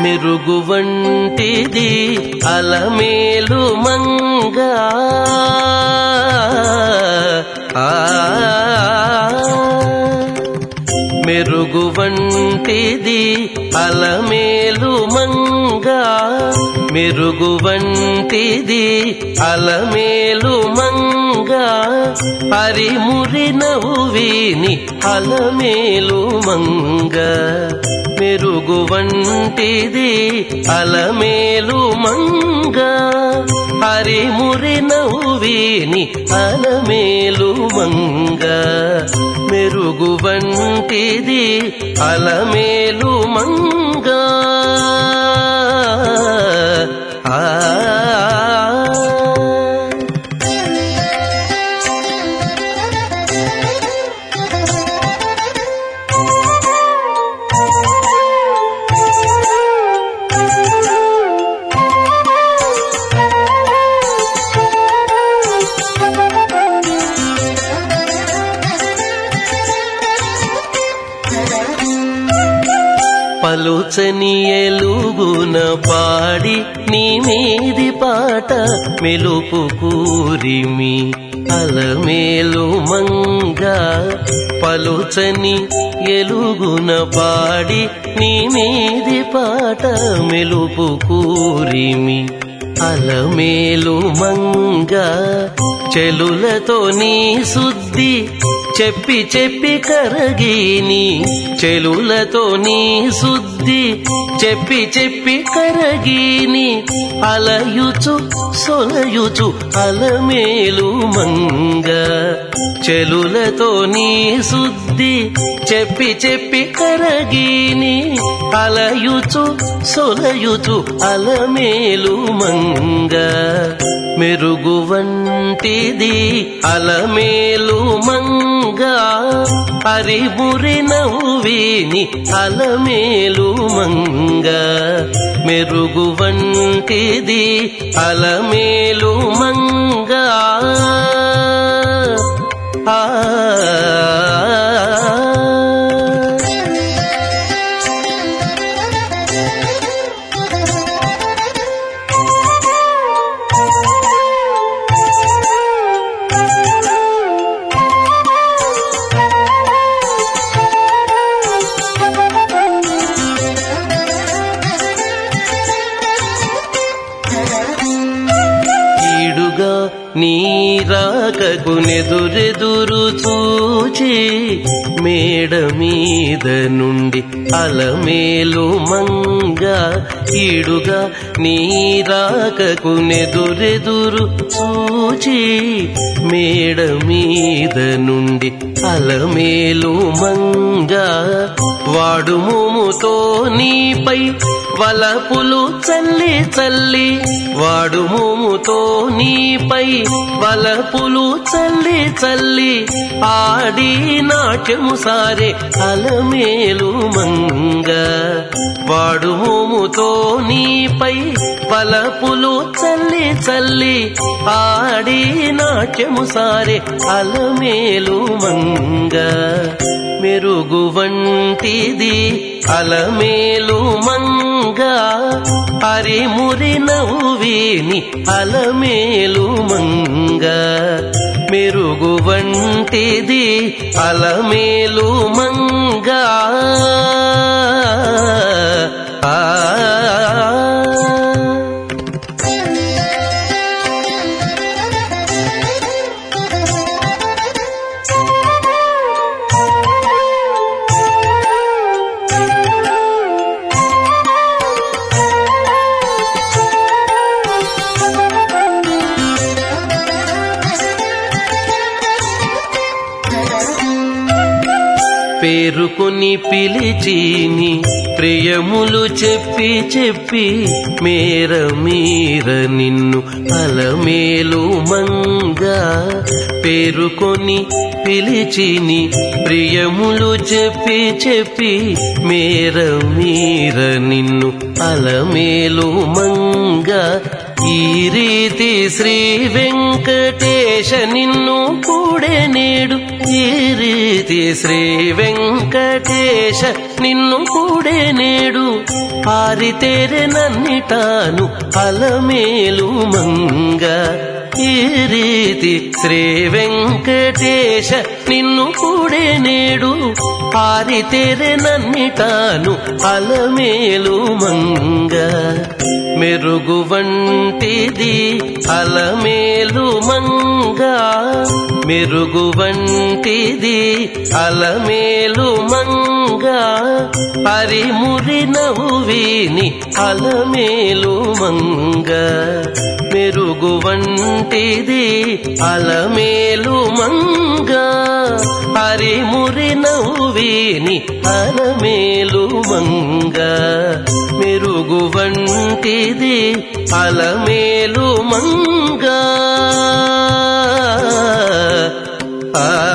మెరుగు వంటిది అలమేలు మంగా ఆ మెరుగు వంటిది అలమేలు మంగా మెరుగు వంటిది అలమేలు మంగా పరిమురి నవ్విని అలమేలు మంగ మెరుగు వంటిది అలమేలు మంగ హరిమురి నవ్విని అలమేలు మంగ మెరుగు వంటిది అలమేలు మంగ ఆ పలుచని ఎలుగున పాడి నీ మీది పాట మెలుపు కూరిమి అలమేలు మంగ పలుచని ఎలుగున పాడి నీ మీది పాట మెలుపు కూరిమి అలమేలు మంగ చెలులతో నీ శుద్ధి చెప్పి చెప్పి కరగిని చెలులతో నీ శుద్ధి చెప్పి చెప్పి కరగిని అలయుచు సొలయుచు అలమేలు మంగ చెలులతో నీ శుద్ధి చెప్పి చెప్పి కరగిని అలయుచు సొలయుచు అలమేలు మంగ మెరుగు వంటిది అలమేలు మంగ హరిమురి నవ్విని అలమేలు మంగ మెరుగు వంటిది అలమేలు మంగ ఆ ఈడుగా నీరాకకు నెదురెదురు చూచి మేడ మీద నుండి అలమేలు మంగ ఈడుగా నీరాకకు నెదురెదురు చూచి మేడ మీద నుండి అలమేలు మంగ వాడుముతో నీపై వలపులు చల్లి చల్లి వాడు మోముతో నీపై వలపులు చల్లి చల్లి ఆడి నాట్యము సారే అలమేలు మంగ వాడు మోముతో నీపై వలపులు చల్లి చల్లి ఆడి నాట్యము సారే అలమేలు మంగ మెరుగు వంటిది అలమేలు మంగ హరిమురి నవ్విని అలమేలు మంగ మెరుగు వంటిది అలమేలు మంగ ఆ పేరుకొని పిలిచిని ప్రియములు చెప్పి చెప్పి మేర మీర నిన్ను అలమేలు మంగ పేరుకొని పిలిచిని ప్రియములు చెప్పి చెప్పి మేర మీర నిన్ను అలమేలు మంగ ఈ రీతి శ్రీ వెంకటేశ నిన్ను కూడే నేడు ఈ రీతి శ్రీ వెంకటేశ నిన్ను కూడే నేడు ఆరితేరె నన్నిటాను అలమేలు మంగ ఈ రీతి శ్రీ వెంకటేశ నిన్ను కూడే నేడు ఆరితేరె నన్నిటాను అలమేలు మంగ మెరుగు వంటిది అలమేలు మంగ మెరుగు వంటిది అలమేలు మంగ పరిమురి నవ్విని అలమేలు మంగ మెరుగు వంటిది అలమేలు మంగ పరిమురి నవ్విని అలమేలు మంగ మెరుగు వంటిది అలమేలు మంగ ఆ